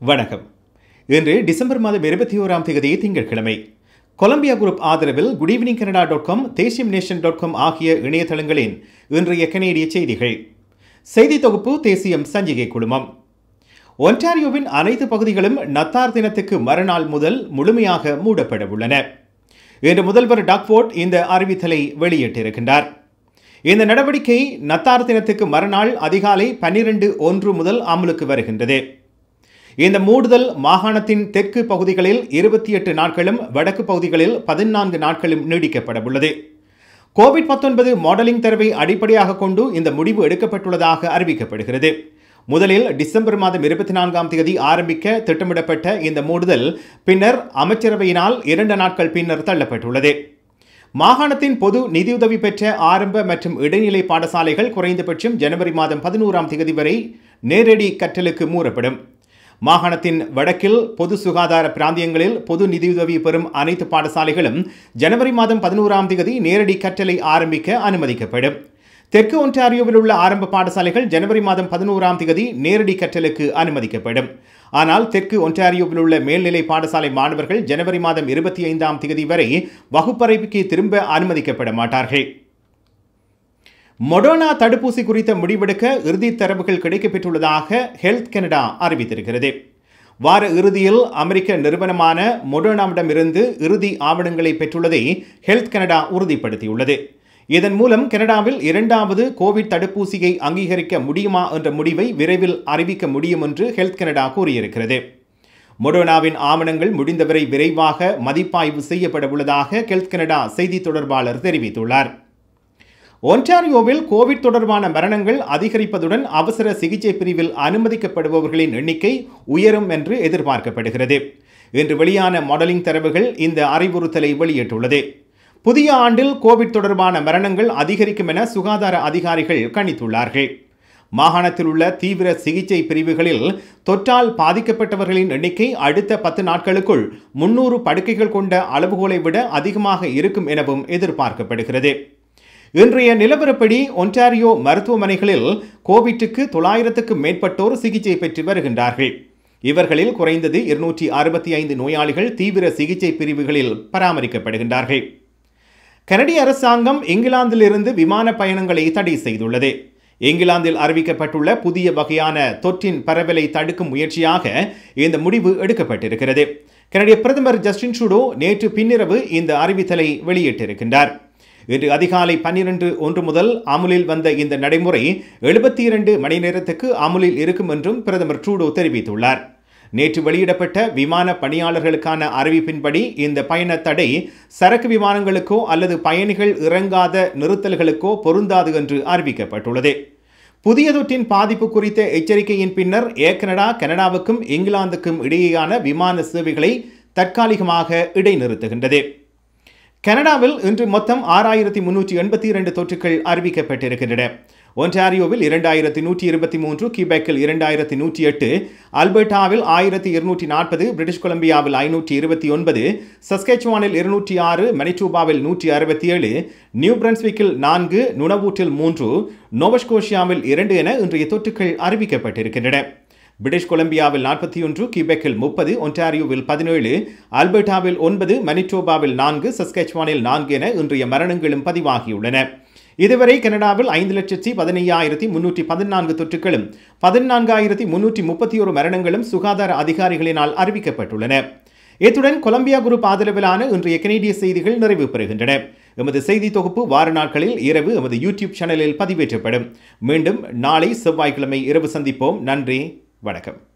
வணக்கம் இன்று டிசம்பர் மாதம் இருபத்தி ஓராம் தேதி திங்கட்கிழமை கொலம்பியா குரூப் ஆதரவில் good evening Canada dot com Thesiyam nation dot com ஆகிய இணையதளங்களின் இன்றைய கனேடிய செய்திகள் செய்தி தொகுப்பு தேசியம் சஞ்சிகை குழுமம் ஒன்டாரியோவின் அனைத்து பகுதிகளும் நத்தார் தினத்துக்கு மறுநாள் முதல் முழுமையாக மூடப்பட உள்ளன இன்று முதல்வர் டாக்ஃபோர்ட் இந்த அறிவித்தலை வெளியிட்டிருக்கின்றார் இந்த நடவடிக்கை நத்தார் தினத்துக்கு மறுநாள் அதிகாலை பன்னிரண்டு ஒன்று முதல் அமலுக்கு வருகின்றது இந்த மூடுதல் மாகாணத்தின் தெற்கு பகுதிகளில் இருபத்தி எட்டு நாட்களும் வடக்கு பகுதிகளில் பதினான்கு நாட்களும் நீடிக்கப்பட உள்ளது கோவிட் பத்தொன்பது மாடலிங் தரவை அடிப்படையாக கொண்டு இந்த முடிவு எடுக்கப்பட்டுள்ளதாக அறிவிக்கப்படுகிறது முதலில் டிசம்பர் மாதம் இருபத்தி நான்காம் தேதி ஆரம்பிக்க திட்டமிடப்பட்ட இந்த மூடுதல் பின்னர் அமைச்சரவையினால் இரண்டு நாட்கள் பின்னர் தள்ளப்பட்டுள்ளது மாகாணத்தின் பொது நிதியுதவி பெற்ற ஆரம்ப மற்றும் இடைநிலை பாடசாலைகள் குறைந்தபட்சம் ஜனவரி மாதம் பதினோராம் தேதி வரை நேரடி கற்றலுக்கு மூடப்படும் மாகாணத்தின் வடக்கில் பொது சுகாதார பிராந்தியங்களில் பொது நிதியுதவி பெறும் அனைத்து பாடசாலைகளும் ஜனவரி மாதம் பதினோராம் தேதி நேரடி கற்றலை ஆரம்பிக்க அனுமதிக்கப்படும் தெற்கு ஒன்டாரியோவில் உள்ள ஆரம்ப பாடசாலைகள் ஜனவரி மாதம் பதினோராம் தேதி நேரடி கற்றலுக்கு அனுமதிக்கப்படும் ஆனால் தெற்கு ஒன்டாரியோவில் உள்ள மேல்நிலை பாடசாலை மாணவர்கள் ஜனவரி மாதம் இருபத்தி ஐந்தாம் தேதி வரை வகுப்பறைக்கு திரும்ப அனுமதிக்கப்பட மாட்டார்கள் மொடோனா தடுப்பூசி குறித்த முடிவெடுக்க இறுதி தரவுகள் கிடைக்கப்பெற்றுள்ளதாக ஹெல்த் கனடா அறிவித்திருக்கிறது வார இறுதியில் அமெரிக்க நிறுவனமான மொடோனாவிடமிருந்து இறுதி ஆவணங்களை பெற்றுள்ளதை ஹெல்த் கனடா உறுதிப்படுத்தியுள்ளது இதன் மூலம் கனடாவில் இரண்டாவது கோவிட் தடுப்பூசியை அங்கீகரிக்க முடியுமா என்ற முடிவை விரைவில் அறிவிக்க முடியும் என்று ஹெல்த் கனடா கூறியிருக்கிறது மொடோனாவின் ஆவணங்கள் முடிந்தவரை விரைவாக மதிப்பாய்வு செய்யப்பட உள்ளதாக ஹெல்த் கனடா செய்தி தொடர்பாளர் தெரிவித்துள்ளார் ஒன்டாரியோவில் கோவிட் தொடர்பான மரணங்கள் அதிகரிப்பதுடன் அவசர சிகிச்சை பிரிவில் அனுமதிக்கப்படுபவர்களின் எண்ணிக்கை உயரும் என்று எதிர்பார்க்கப்படுகிறது இன்று வெளியான மாடலிங் தரவுகள் இந்த அறிவுறுத்தலை வெளியிட்டுள்ளது புதிய ஆண்டில் கோவிட் தொடர்பான மரணங்கள் அதிகரிக்கும் என சுகாதார அதிகாரிகள் கணித்துள்ளார்கள் மாகாணத்தில் உள்ள தீவிர சிகிச்சை பிரிவுகளில் தொற்றால் பாதிக்கப்பட்டவர்களின் எண்ணிக்கை அடுத்த பத்து நாட்களுக்குள் முன்னூறு படுக்கைகள் கொண்ட அளவுகோலை விட அதிகமாக இருக்கும் எனவும் எதிர்பார்க்கப்படுகிறது இன்றைய நிலவரப்படி ஒன்டாரியோ மருத்துவமனைகளில் கோவிட்டுக்கு தொள்ளாயிரத்துக்கும் மேற்பட்டோர் சிகிச்சை பெற்று வருகின்றார்கள் இவர்களில் குறைந்தது இருநூற்றி அறுபத்தி ஐந்து நோயாளிகள் தீவிர சிகிச்சை பிரிவுகளில் பராமரிக்கப்படுகின்றார்கள் கனடிய அரசாங்கம் இங்கிலாந்திலிருந்து விமான பயணங்களை தடை செய்துள்ளது இங்கிலாந்தில் அறிவிக்கப்பட்டுள்ள புதிய வகையான தொற்றின் பரவலை தடுக்கும் முயற்சியாக இந்த முடிவு எடுக்கப்பட்டிருக்கிறது கனடிய பிரதமர் ஜஸ்டின் ட்ரூடோ நேற்று பின்னிரவு இந்த அறிவித்தலை வெளியிட்டிருக்கின்றார் இன்று அதிகாலை பன்னிரண்டு ஒன்று முதல் அமுலில் வந்த இந்த நடைமுறை எழுபத்தி இரண்டு மணி நேரத்துக்கு அமுலில் இருக்கும் என்றும் பிரதமர் ட்ரூடோ தெரிவித்துள்ளார் நேற்று வெளியிடப்பட்ட விமான பணியாளர்களுக்கான அறிவிப்பின்படி இந்த பயண தடை சரக்கு விமானங்களுக்கோ அல்லது பயணிகள் இறங்காத நிறுத்தல்களுக்கோ பொருந்தாது என்று அறிவிக்கப்பட்டுள்ளது புதிய தொற்றின் பாதிப்பு குறித்த எச்சரிக்கையின் பின்னர் ஏர் கனடா கனடாவுக்கும் இங்கிலாந்துக்கும் இடையேயான விமான சேவைகளை தற்காலிகமாக இடைநிறுத்துகின்றது கனடாவில் இன்று மொத்தம் ஆறாயிரத்தி முன்னூற்றி எண்பத்தி இரண்டு தொற்றுகள் அறிவிக்கப்பட்டிருக்கின்றன ஒன்டாரியோவில் இரண்டாயிரத்தி நூற்றி இருபத்தி மூன்று கிபெக்கில் இரண்டாயிரத்தி நூற்றி எட்டு அல்பர்டாவில் ஆயிரத்தி இருநூற்றி நாற்பது பிரிட்டிஷ் கொலம்பியாவில் ஐநூற்றி இருபத்தி ஒன்பது சஸ்கேச்சுவானில் இருநூற்றி ஆறு மணிச்சூபாவில் நூற்றி அறுபத்தி ஏழு நியூ பிரன்ஸ்விக்கில் நான்கு நுணவூற்றில் மூன்று நோவஸ்கோஷியாவில் இரண்டு என இன்றைய தொற்றுகள் அறிவிக்கப்பட்டிருக்கின்றன பிரிட்டிஷ் கொலம்பியாவில் நாற்பத்தி ஒன்று கிபெக்கில் முப்பது ஒன்டாரியோவில் பதினேழு ஆல்பர்டாவில் ஒன்பது மனிட்டோபாவில் நான்கு சஸ்கெச்வானில் நான்கு என இன்றைய மரணங்களும் பதிவாகியுள்ளன இதுவரை கனடாவில் ஐந்து லட்சத்தி பதினையாயிரத்தி முன்னூற்றி பதினான்கு தொற்றுகளும் பதினான்காயிரத்தி முன்னூற்றி முப்பத்தி ஒரு மரணங்களும் சுகாதார அதிகாரிகளினால் அறிவிக்கப்பட்டுள்ளன இத்துடன் கொலம்பியா குரூப் ஆதரவிலான இன்றைய கனேடிய செய்திகள் நிறைவு பெறுகின்றன எமது செய்தி தொகுப்பு வார நாட்களில் இரவு எமது யூடியூப் சேனலில் பதிவேற்றப்படும் மீண்டும் நாளை செவ்வாய்க்கிழமை இரவு சந்திப்போம் நன்றி வணக்கம்